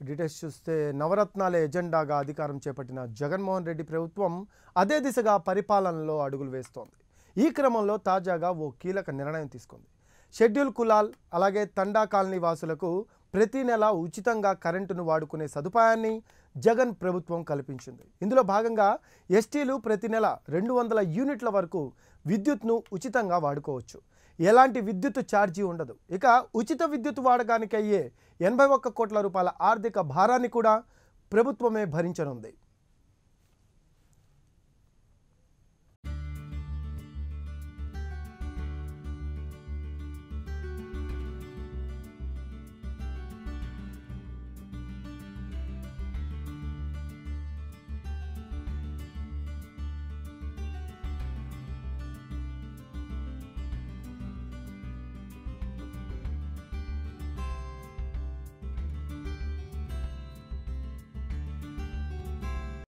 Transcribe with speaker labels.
Speaker 1: details చూస్తే నవరత్నాల ఎజెండాగా అధికారం చేపట్టిన జగన్మోహన్ రెడ్డి ప్రభుత్వం అదే దిశగా పరిపాలనలో అడుగులు వేస్తోంది ఈ క్రమంలో తాజాగా ఓ కీలక నిర్ణయం తీసుకుంది షెడ్యూల్ కులాల్ అలాగే తండా కాలనీ వాసులకు ప్రతి నెల ఉచితంగా కరెంటును వాడుకునే సదుపాయాన్ని జగన్ ప్రభుత్వం కల్పించింది ఇందులో భాగంగా ఎస్టీలు ప్రతి నెల రెండు వందల యూనిట్ల వరకు విద్యుత్ను ఉచితంగా వాడుకోవచ్చు ఎలాంటి విద్యుత్ ఛార్జీ ఉండదు ఇక ఉచిత విద్యుత్ వాడకానికి అయ్యే ఎనభై ఒక్క కోట్ల రూపాయల ఆర్థిక భారాన్ని కూడా ప్రభుత్వమే భరించనుంది